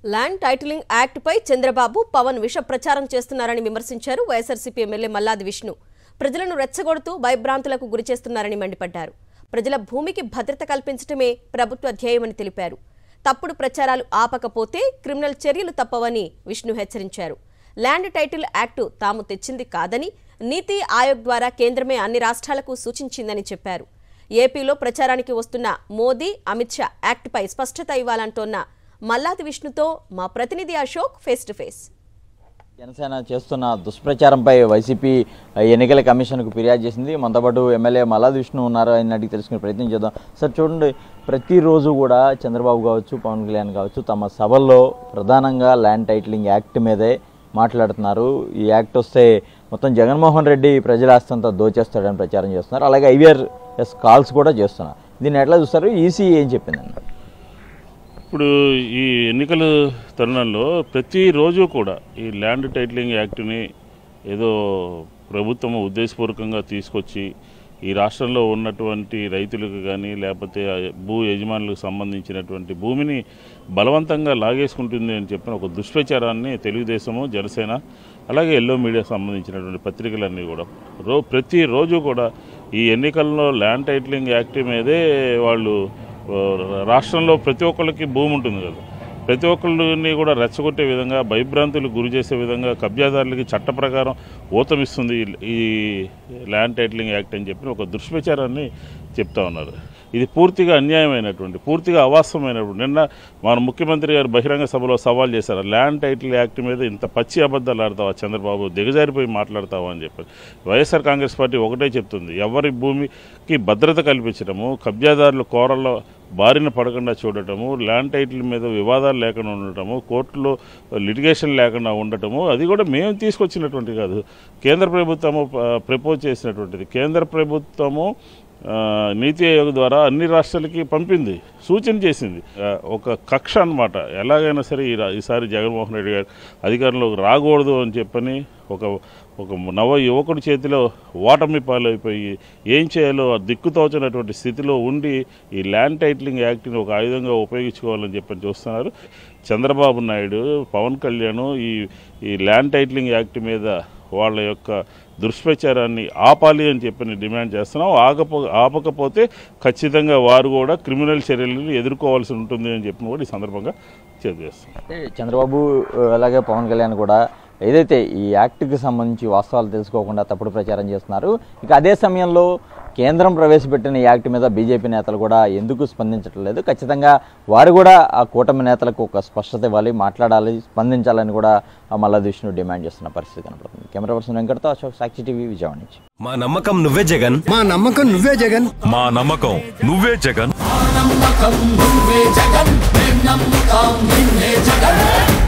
land titling act పై చంద్రబాబు పవన్ విష ప్రచారం చేస్తున్నారని విమర్శించారు వైఎస్ఆర్సీపీ ఎమ్మెల్యే మల్లాది విష్ణు ప్రజలను రెచ్చగొడుతూ భయభ్రాంతులకు గురిచేస్తున్నారని మండిపడ్డారు ప్రజల భూమికి భద్రత కల్పించడమే ప్రభుత్వ ధ్యేయమని తెలిపారు తప్పుడు ప్రచారాలు ఆపకపోతే క్రిమినల్ చర్యలు తప్పవని విష్ణు హెచ్చరించారు ల్యాండ్ టైటిల్ యాక్టు తాము తెచ్చింది కాదని నీతి ఆయోగ్ ద్వారా కేంద్రమే అన్ని రాష్ట్రాలకు సూచించిందని చెప్పారు ఏపీలో ప్రచారానికి వస్తున్న మోదీ అమిత్ షా యాక్ట్పై స్పష్టత ఇవ్వాలంటోన్న మల్లాది విష్ణుతో మా ప్రతినిధి Ashok face to face Janasena చేస్తున్న దుష్ప్రచారంపై వైసీపీ ఎన్నికల కమిషన్కు ఫిర్యాదు చేసింది మనతో పాటు ఎమ్మెల్యే మల్లాది విష్ణు ఉన్నారు ఆయన అడిగి తెలుసుకునే ప్రయత్నం చేద్దాం సార్ చూడండి ప్రతిరోజు కూడా చంద్రబాబు కావచ్చు పవన్ కళ్యాణ్ కావచ్చు తమ సభల్లో ప్రధానంగా ల్యాండ్ టైటిలింగ్ యాక్ట్ మీదే మాట్లాడుతున్నారు ఈ యాక్ట్ వస్తే మొత్తం జగన్మోహన్ రెడ్డి ప్రజల ఆస్తంతా దోచేస్తాడని ప్రచారం చేస్తున్నారు అలాగే ఐవీఆర్ ఎస్ కాల్స్ కూడా చేస్తున్నారు దీన్ని ఎట్లా చూస్తారు ఈసీ ఏం చెప్పిందండి ఇప్పుడు ఈ ఎన్నికల తరుణంలో ప్రతిరోజు కూడా ఈ ల్యాండ్ టైటిలింగ్ యాక్ట్ని ఏదో ప్రభుత్వం ఉద్దేశపూర్వకంగా తీసుకొచ్చి ఈ రాష్ట్రంలో ఉన్నటువంటి రైతులకు కానీ లేకపోతే ఆ భూ యజమానులకు సంబంధించినటువంటి భూమిని బలవంతంగా లాగేసుకుంటుంది అని చెప్పిన ఒక దుష్ప్రచారాన్ని తెలుగుదేశము జనసేన అలాగే ఎల్లో మీడియా సంబంధించినటువంటి పత్రికలన్నీ కూడా రో ప్రతిరోజు కూడా ఈ ఎన్నికల్లో ల్యాండ్ టైటిలింగ్ యాక్ట్ మీదే వాళ్ళు ఆ, రాష్ట్రంలో ప్రతి ఒక్కళ్ళకి భూమి ఉంటుంది కదా ప్రతి ఒక్కళ్ళని కూడా రెచ్చగొట్టే విధంగా భయభ్రాంతులకు గురి చేసే విధంగా కబ్జాదారులకి చట్ట ప్రకారం ఊతమిస్తుంది ఈ- ఈ ల్యాండ్ టైటిలింగ్ యాక్ట్ అని చెప్పి ఒక దుష్ప్రచారాన్ని చెప్తా ఉన్నారు ఇది పూర్తిగా అన్యాయమైనటువంటి పూర్తిగా అవాస్తవమైనటువంటి నిన్న మన ముఖ్యమంత్రి గారు బహిరంగ సభలో సవాల్ చేశారు ల్యాండ్ టైటిల్ యాక్ట్ మీద ఇంత పచ్చి అబద్ధాలు ఆడతావా చంద్రబాబు దిగజారిపోయి మాట్లాడతావా అని చెప్పారు వైఎస్ఆర్ కాంగ్రెస్ పార్టీ ఒకటే చెప్తుంది ఎవరి భూమికి భద్రత కల్పించడము కబ్జాదారుల కోరల్లో బారిన పడకుండా చూడటము ల్యాండ్ టైటిల్ మీద వివాదాలు లేకుండా ఉండటము కోర్టులో లిటిగేషన్ లేకుండా ఉండటము అది కూడా మేము తీసుకొచ్చినటువంటి కాదు కేంద్ర ప్రభుత్వము ప్రపోజ్ చేసినటువంటిది కేంద్ర ప్రభుత్వము ఆ, నీతి ఆయోగ్ ద్వారా అన్ని రాష్ట్రాలకి పంపింది సూచన చేసింది ఆ, ఒక కక్ష అన్నమాట ఎలాగైనా సరే ఈ రా- ఈసారి జగన్మోహన్ రెడ్డి గారు అధికారంలోకి రాకూడదు అని చెప్పని ఒక ఒక నవ యువకుడి చేతిలో ఓటమి పాలైపోయి ఏం చేయాలో ఆ దిక్కుతోచనటువంటి స్థితిలో ఉండి ఈ ల్యాండ్ టైటిలింగ్ యాక్ట్ని ఒక ఆయుధంగా ఉపయోగించుకోవాలని చెప్పని చూస్తున్నారు చంద్రబాబు నాయుడు పవన్ కళ్యాణ్ ఈ ఈ ల్యాండ్ టైటిలింగ్ యాక్ట్ మీద వాళ్ళ యొక్క దుష్ప్రచారాన్ని ఆపాలి అని చెప్పి డిమాండ్ చేస్తున్నాం ఆగపో ఆపకపోతే ఖచ్చితంగా వారు కూడా క్రిమినల్ చర్యలను ఎదుర్కోవాల్సి ఉంటుంది అని చెప్పి కూడా ఈ సందర్భంగా తెలియజేస్తున్నాం అంటే చంద్రబాబు ఆ, అలాగే పవన్ కళ్యాణ్ కూడా ఏదైతే ఈ యాక్ట్కి సంబంధించి వాస్తవాలు తెలుసుకోకుండా తప్పుడు ప్రచారం చేస్తున్నారు ఇక అదే సమయంలో కేంద్రం ప్రవేశపెట్టిన ఈ యాక్ట్ మీద బీజేపీ నేతలు కూడా ఎందుకు స్పందించడం లేదు ఖచ్చితంగా వారు కూడా ఆ కూటమి నేతలకు ఒక స్పష్టత ఇవ్వాలి మాట్లాడాలి స్పందించాలని కూడా ఆ మల్లాది విష్ణు డిమాండ్ చేస్తున్న పరిస్థితి కనపడుతుంది కెమెరా పర్సన్ వెంకటతో అశోక్ సాక్షి టీవీ విజయవాడ నుంచి మా నమ్మకం నువ్వే జగన్ మా నమ్మకం నువ్వే జగన్ మా నమ్మకం నువ్వే జగన్ నమ్మకం నువ్వే జగన్ మేం నమ్ముతాం నిన్నే జగన్